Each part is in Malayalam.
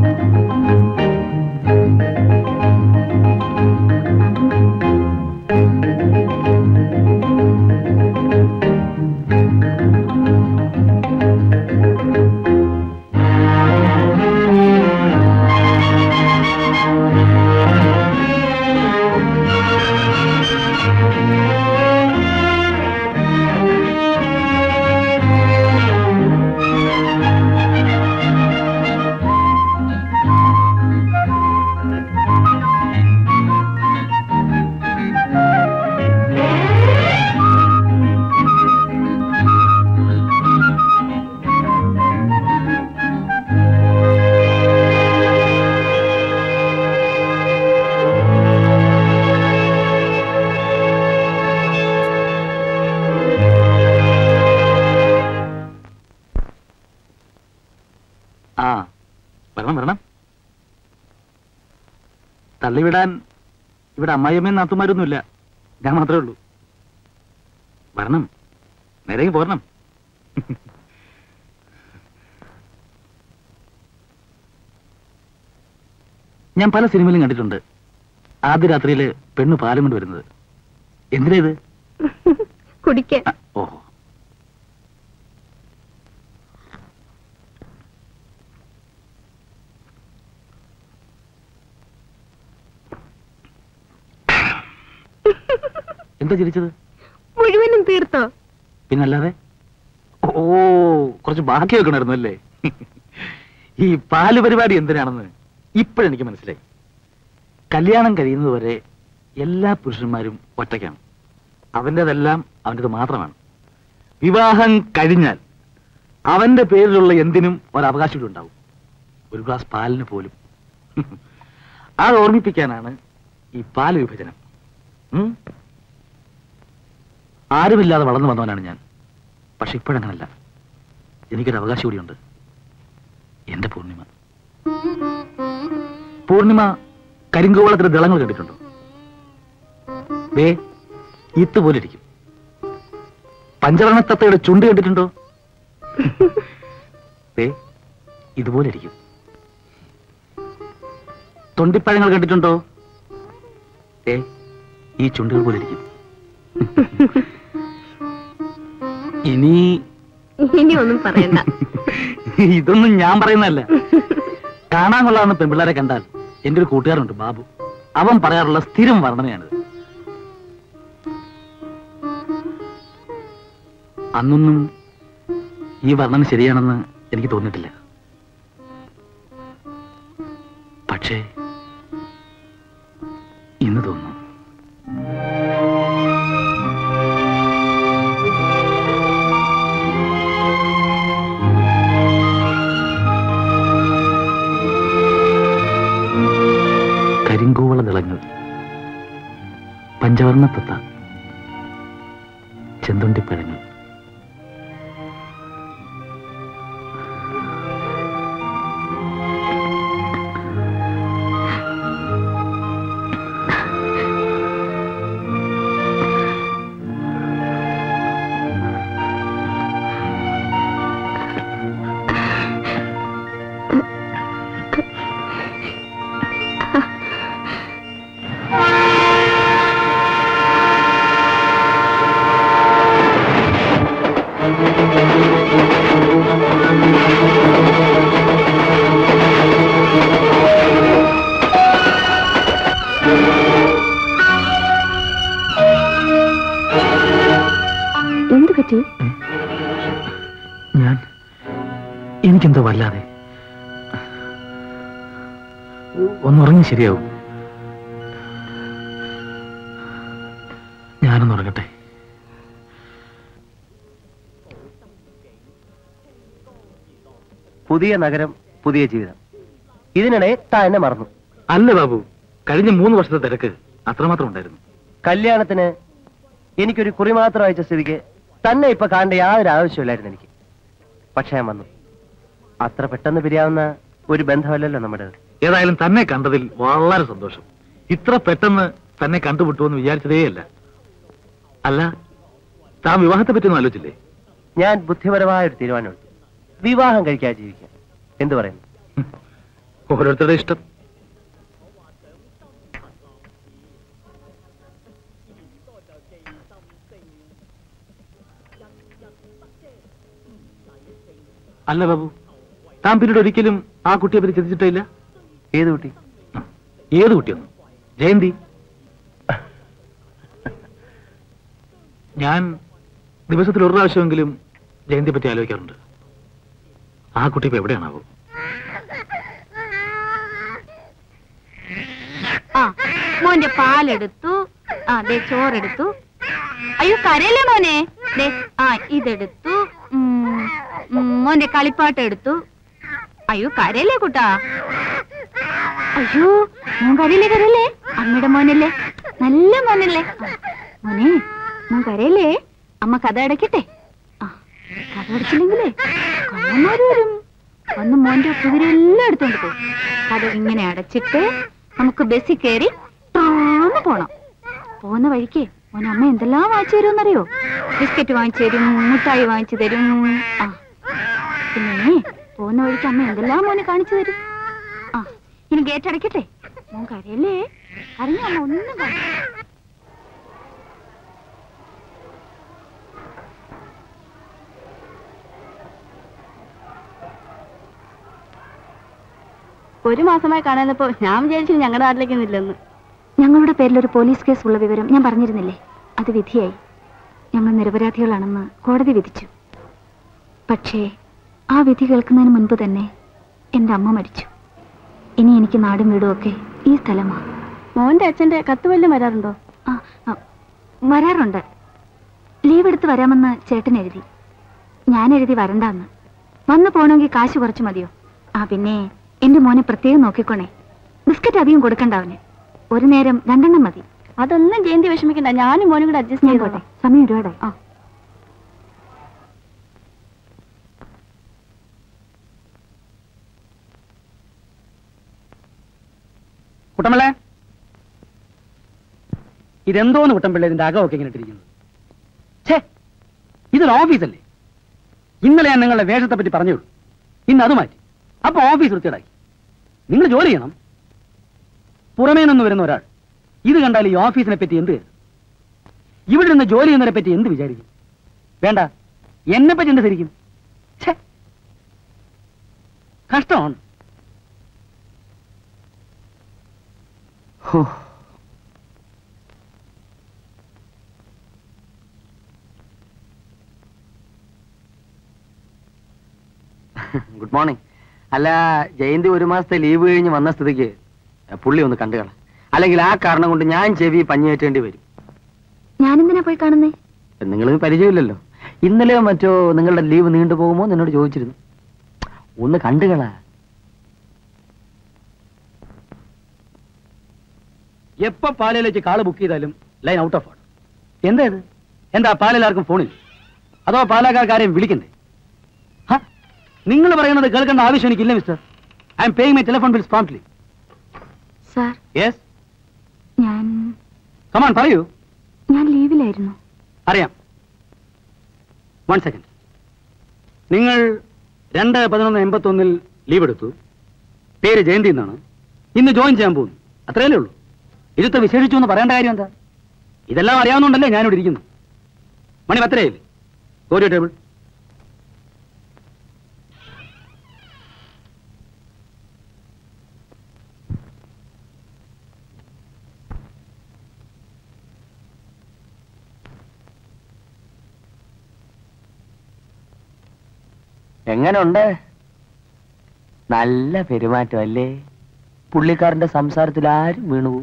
ആ വരണം വരണം തള്ളിവിടാൻ ഇവിടെ അമ്മായിയമ്മയും നാത്തുമാരൊന്നുമില്ല ഞാൻ മാത്രമേ ഉള്ളൂ വരണം നേരെ പോരണം ഞാൻ പല സിനിമയിലും കണ്ടിട്ടുണ്ട് ആദ്യ രാത്രിയില് പെണ്ണ് പാലും കൊണ്ട് വരുന്നത് എന്തിനാ ഇത് കുടിക്കാൻ ആ, ഓഹോ എന്താ ചിരിച്ചത് മുഴുവനും തീർത്തോ പിന്നല്ലാതെ ഓ കുറച്ച് ബാക്കി വെക്കണമായിരുന്നു അല്ലേ ഈ പാല് പരിപാടി എന്തിനാണെന്ന് ഇപ്പോഴെനിക്ക് മനസ്സിലായി കല്യാണം കഴിയുന്നതുവരെ എല്ലാ പുരുഷന്മാരും ഒറ്റയ്ക്കാണ് അവൻ്റെതെല്ലാം അവൻ്റെത് മാത്രമാണ് വിവാഹം കഴിഞ്ഞാൽ അവന്റെ പേരിലുള്ള എന്തിനും ഒരവകാശം ഉണ്ടാവും ഒരു ഗ്ലാസ് പാലിന് പോലും അത് ഓർമ്മിപ്പിക്കാനാണ് ഈ പാല് വിഭജനം ഉം? ആരുമില്ലാതെ വളർന്നു വന്നവനാണ് ഞാൻ പക്ഷെ ഇപ്പോഴങ്ങനല്ല എനിക്കൊരു അവകാശം കൂടിയുണ്ട് എന്റെ പൂർണിമ പൂർണിമ കരിങ്കോളത്തിന്റെ ദളങ്ങൾ കണ്ടിട്ടുണ്ടോ ദേ ഇത്തുപോലെ ഇരിക്കും പഞ്ചവർണത്തത്തയുടെ ചുണ്ട് കണ്ടിട്ടുണ്ടോ ദേ ഇതുപോലെ ഇരിക്കും തൊണ്ടിപ്പഴങ്ങൾ കണ്ടിട്ടുണ്ടോ ഏ ഈ ചുണ്ടുകൾ പോലെ ഇരിക്കും ഇനി ഇനി ഒന്നും പറയണ്ട ഇതൊന്നും ഞാൻ പറയുന്നതല്ല കാണാൻ കൊള്ളാവുന്ന പെൺപിള്ളേരെ കണ്ടാൽ എന്റെ ഒരു കൂട്ടുകാരുണ്ട് ബാബു അവൻ പറയാറുള്ള സ്ഥിരം വർണ്ണനയാണിത് അന്നൊന്നും ഈ വർണ്ണന ശരിയാണെന്ന് എനിക്ക് തോന്നിയിട്ടില്ല പക്ഷേ ഇന്ന് തോന്നുന്നു കരിങ്കൂവള നിളങ്ങൾ പഞ്ചവർണ്ണ തത്ത ചെന്തുണ്ടിപ്പഴങ്ങൾ എന്ത് പറ്റി ഞാൻ എനിക്കെന്തോ വല്ലാതെ ഒന്നുറങ്ങി ശരിയാവും ഞാനൊന്ന് ഉറങ്ങട്ടെ പുതിയ നഗരം പുതിയ ജീവിതം ഇതിനിടെ താൻ എന്നെ മറന്നു അല്ല ബാബു കഴിഞ്ഞ മൂന്ന് വർഷത്തെ തിരക്ക് അത്രമാത്രം ഉണ്ടായിരുന്നു കല്യാണത്തിന് എനിക്കൊരു കുറി മാത്രം അയച്ച സ്ഥിതിക്ക് തന്നെ ഇപ്പൊ കാണേണ്ട യാതൊരു ആവശ്യമില്ലായിരുന്നു എനിക്ക് പക്ഷേ ഞാൻ വന്നു അത്ര പെട്ടെന്ന് പിരിയാവുന്ന ഒരു ബന്ധമല്ലല്ലോ നമ്മുടെ ഏതായാലും തന്നെ കണ്ടതിൽ വളരെ സന്തോഷം ഇത്ര പെട്ടെന്ന് തന്നെ കണ്ടുമുട്ടുമെന്ന് വിചാരിച്ചതേയല്ല അല്ല താൻ വിവാഹത്തെ പറ്റിയൊന്നും ആലോചിച്ചില്ലേ ഞാൻ ബുദ്ധിപരമായ ഒരു തീരുമാനമെടുത്തു വിവാഹം കഴിക്കാതെ ജീവിക്കാം എന്തു പറയുന്നു ഓരോരുത്തരുടെ ഇഷ്ടം അല്ല ബാബു താൻ പിന്നീട് ഒരിക്കലും ആ കുട്ടിയെ പറ്റി ചിന്തിച്ചിട്ടില്ല ഏത് കുട്ടി ഏത് കുട്ടിയൊന്നും ജയന്തി ഞാൻ ദിവസത്തിൽ ഒരു പ്രാവശ്യമെങ്കിലും ജയന്തിയെ പറ്റി ആലോചിക്കാറുണ്ട് ആ കുട്ടി ഇപ്പൊ എവിടെയാണാവോ ആ മോന്റെ പാലെടുത്തു ആ ദേ ചോറെടുത്തു അയ്യോ കരയല്ലേ മോനെ ദേ ആ ഇതെടുത്തു ഉം, ഉം, മോന്റെ കളിപ്പാട്ട് എടുത്തു അയ്യോ കരയല്ലേ കുട്ടാ അയ്യോ മോൻ കരയില്ലേ കരയല്ലേ അമ്മയുടെ മോനല്ലേ നല്ല മോനല്ലേ ആ, മോനെ മോൻ കരയല്ലേ അമ്മ കഥ അടയ്ക്കട്ടെ ആ കഥ അടച്ചില്ലെങ്കിലേ കള്ളന്മാര് വരും വന്ന് മോന്റെ കുതിരെല്ലാം എടുത്തോണ്ട് പോകും കഥ ഇങ്ങനെ അടച്ചിട്ട് നമുക്ക് ബസ്സിൽ കയറി ടാന്ന് പോണം പോകുന്ന വഴിക്ക് മോൻ അമ്മ എന്തെല്ലാം വാങ്ങിച്ചു തരുമെന്നറിയോ ബിസ്ക്കറ്റ് വാങ്ങിച്ചു തരും മുട്ടായി വാങ്ങിച്ചു തരും ആ പിന്നെ പോകുന്ന വഴിക്ക് അമ്മ എന്തെല്ലാം മോനെ കാണിച്ചു തരും ആ ഇനി ഗേറ്റ് അടയ്ക്കട്ടെ മോൻ കരയല്ലേ അറിഞ്ഞ അമ്മ ഒന്നും കാണില്ല ഒരു മാസമായി കാണാനപ്പോ ഞാൻ വിചാരിച്ചു ഞങ്ങളുടെ നാട്ടിലേക്കൊന്നും ഇല്ലെന്ന് ഞങ്ങളുടെ പേരിൽ ഒരു പോലീസ് കേസ് ഉള്ള വിവരം ഞാൻ പറഞ്ഞിരുന്നില്ലേ അത് വിധിയായി ഞങ്ങൾ നിരപരാധികളാണെന്ന് കോടതി വിധിച്ചു പക്ഷേ ആ വിധി കേൾക്കുന്നതിന് മുൻപ് തന്നെ എൻ്റെ അമ്മ മരിച്ചു ഇനി എനിക്ക് നാടും വീടും ഒക്കെ ഈ സ്ഥലമാണ് മോന്റെ അച്ഛന്റെ കത്ത് വല്ലതും വരാറുണ്ടോ ആ ആ, വരാറുണ്ട് ലീവ് എടുത്ത് വരാമെന്ന് ചേട്ടൻ എഴുതി ഞാൻ എഴുതി വരണ്ടാന്ന് വന്നു പോകണമെങ്കിൽ കാശ് കുറച്ച് മതിയോ ആ പിന്നെ എന്റെ മോനെ പ്രത്യേകം നോക്കിക്കോണേ ബിസ്ക്കറ്റ് അധികം കൊടുക്കണ്ട അവന് ഒരു നേരം രണ്ടെണ്ണം മതി അതൊന്നും ജയന്തി വിഷമിക്കണ്ട ഞാനും മോനും കൂടെ അഡ്ജസ്റ്റ് ഞാൻ ചെയ്തോട്ടെ പോട്ടെ സമയം ഒരുപാടായി ആ കുട്ടമ്പളെ ഇതെന്തോന്ന് കുട്ടമ്പിള്ള ഇതിന്റെ അകമൊക്കെ ഇങ്ങനെ ഇട്ടിരിക്കുന്നത് ഛേ ഇതൊരു ഓഫീസല്ലേ ഇന്നലെ ഞാൻ നിങ്ങളുടെ വേഷത്തെ പറ്റി പറഞ്ഞുള്ളൂ ഇന്ന് അത് മാറ്റി അപ്പൊ ഓഫീസ് വൃത്തിയിടാക്കി നിങ്ങൾ ജോലി ചെയ്യണം പുറമേ നിന്ന് വരുന്ന ഒരാൾ ഇത് കണ്ടാൽ ഈ ഓഫീസിനെ പറ്റി എന്ത് കരുതും? ഇവിടെ നിന്ന് ജോലി ചെയ്യുന്നതിനെ പറ്റി എന്ത് വിചാരിക്കും വേണ്ട എന്നെ പറ്റി എന്ത് ശരിക്കും ഛേ കഷ്ടമാണ് ഹോ. ഗുഡ് മോർണിംഗ് അല്ല ജയന്തി ഒരു മാസത്തെ ലീവ് കഴിഞ്ഞ് വന്ന സ്ഥിതിക്ക് പുള്ളി ഒന്ന് കണ്ടുകള അല്ലെങ്കിൽ ആ കാരണം കൊണ്ട് ഞാൻ ചെവി പഞ്ഞേറ്റേണ്ടി വരും ഞാനെന്തിനാ പോയി കാണുന്നേ നിങ്ങൾക്ക് പരിചയമില്ലല്ലോ ഇന്നലെയോ മറ്റോ നിങ്ങളുടെ ലീവ് നീണ്ടു പോകുമോ എന്ന് എന്നോട് ചോദിച്ചിരുന്നു ഒന്ന് കണ്ടുകള എപ്പോ പാലയിലേക്ക് കാള് ബുക്ക് ചെയ്താലും ലൈൻ ഔട്ട് ഓഫ് ആണ് എന്താ ഇത് എന്താ പാലെല്ലാവർക്കും ഫോണിൽ അതോ പാലക്കാർക്കാരെയും വിളിക്കണ്ടേ നിങ്ങൾ പറയുന്നത് കേൾക്കേണ്ട ആവശ്യം എനിക്കില്ല mister I am paying my telephone bills promptly sir yes ഞാൻ കമാൺ പറയൂ ഞാൻ ലീവിലായിരുന്നു അറിയാം വൺ സെക്കൻഡ് നിങ്ങൾ രണ്ട് പതിനൊന്ന് എൺപത്തൊന്നിൽ ലീവ് എടുത്തു പേര് ജയന്തി എന്നാണ് ഇന്ന് ജോയിൻ ചെയ്യാൻ പോകുന്നു അത്രയല്ലേ ഉള്ളൂ ഇതിത്തെ വിശേഷിച്ചു എന്ന് പറയേണ്ട കാര്യം എന്താ ഇതെല്ലാം അറിയാവുന്നതുകൊണ്ടല്ലേ ഞാനിവിടെ ഇരിക്കുന്നു മണി പത്തരയില്ലേ ഗോരിയോ ടേബിൾ എങ്ങനുണ്ട് നല്ല പെരുമാറ്റം അല്ലേ പുള്ളിക്കാരന്റെ സംസാരത്തിൽ ആരും വീണുപോകും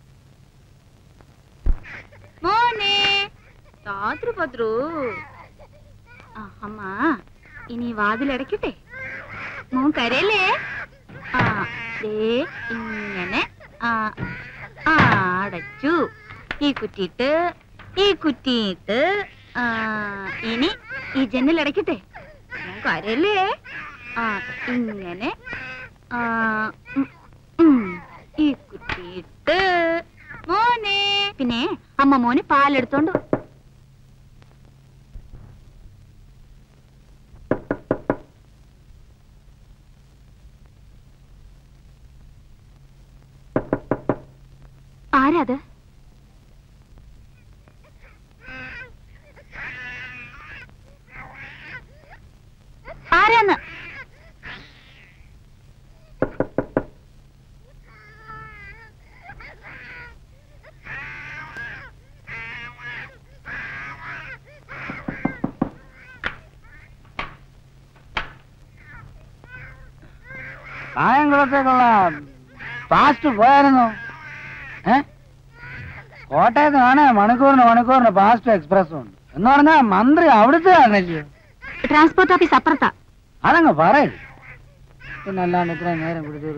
മോനെ രാത്രി പത്രു ആ അമ്മ ഇനി വാതിലടയ്ക്കട്ടെ മോൻ കരയല്ലേ ആ ദേ ഇങ്ങനെ ആ ആ അടച്ചു ഈ കുറ്റിയിട്ട് ഈ കുറ്റിയിട്ട് ആ ഇനി ഈ ജന്നൽ അടയ്ക്കട്ടെ മോൻ കരയല്ലേ ആ ഇങ്ങനെ ആ ഉം, ഉം. ഈ കുറ്റിയിട്ട് മോനെ പിന്നെ അമ്മ മോന് പാലെടുത്തോണ്ട് വാ. ആരാ അത് ആരാന്ന് കായംകുളത്തേക്കുള്ള ഫാസ്റ്റ് പോയായിരുന്നു ഏ കോട്ടയത്ത് ആണ് മണിക്കൂറിന് മണിക്കൂറിന് ഫാസ്റ്റ് എക്സ്പ്രസ് ഉണ്ട് എന്ന് പറഞ്ഞാൽ മന്ത്രി അവിടുത്തെ ആണല്ലോ ട്രാൻസ്പോർട്ട് ഓഫീസ് അപ്പുറത്താ അതങ്ങ് പറയരുത് പിന്നെ അല്ലാണ്ട് ഇത്രയും നേരം കുടിച്ചു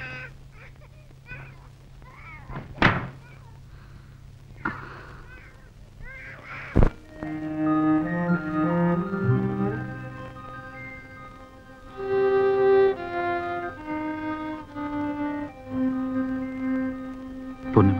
പൂർണിമ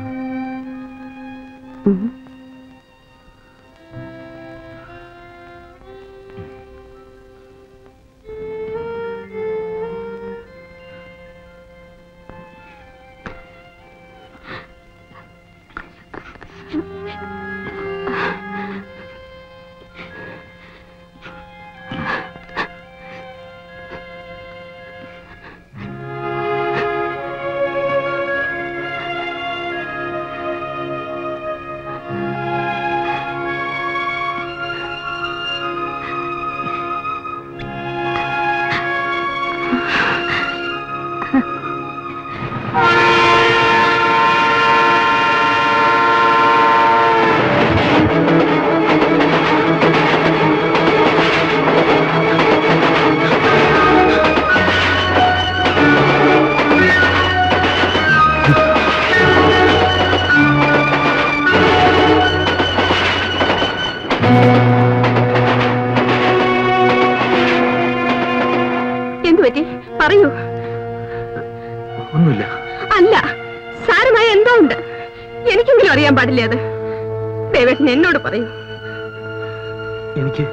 എന്തു പറ്റി പറയൂ ഒന്നുമില്ല അല്ല സാരമായ എന്തോ ഉണ്ട് എനിക്കെങ്കിലും അറിയാൻ പാടില്ലേ അത് ദേവേട്ടൻ എന്നോട് പറയൂ എനിക്ക്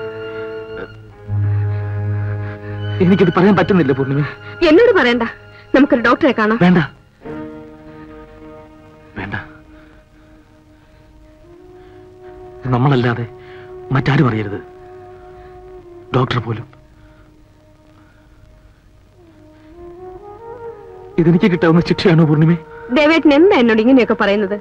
എനിക്കത് പറയാൻ പറ്റുന്നില്ല പൂർണിമ എന്നോട് പറയണ്ട നമുക്കൊരു ഡോക്ടറെ കാണാം വേണ്ട വേണ്ട നമ്മളല്ലാതെ മറ്റാരും അറിയരുത് ഡോക്ടർ പോലും ഇതെനിക്ക് കിട്ടാവുന്ന ശിക്ഷയാണോ പൂർണിമ ദേവേട്ടൻ എന്താ എന്നോട് ഇങ്ങനെയൊക്കെ പറയുന്നത്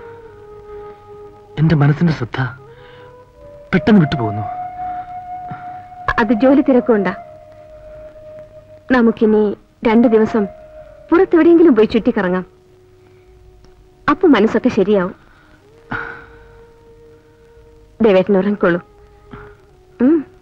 എന്റെ മനസ്സിന്റെ ശ്രദ്ധ പെട്ടെന്ന് വിട്ടുപോകുന്നു അത് ജോലി തിരക്കുണ്ടാ നമുക്കിനി രണ്ടു ദിവസം പുറത്തെവിടെയെങ്കിലും പോയി ചുറ്റിക്കറങ്ങാം അപ്പൊ മനസ്സൊക്കെ ശരിയാവും ദേവേട്ടൻ ഉറങ്ങിക്കോളൂ ഉം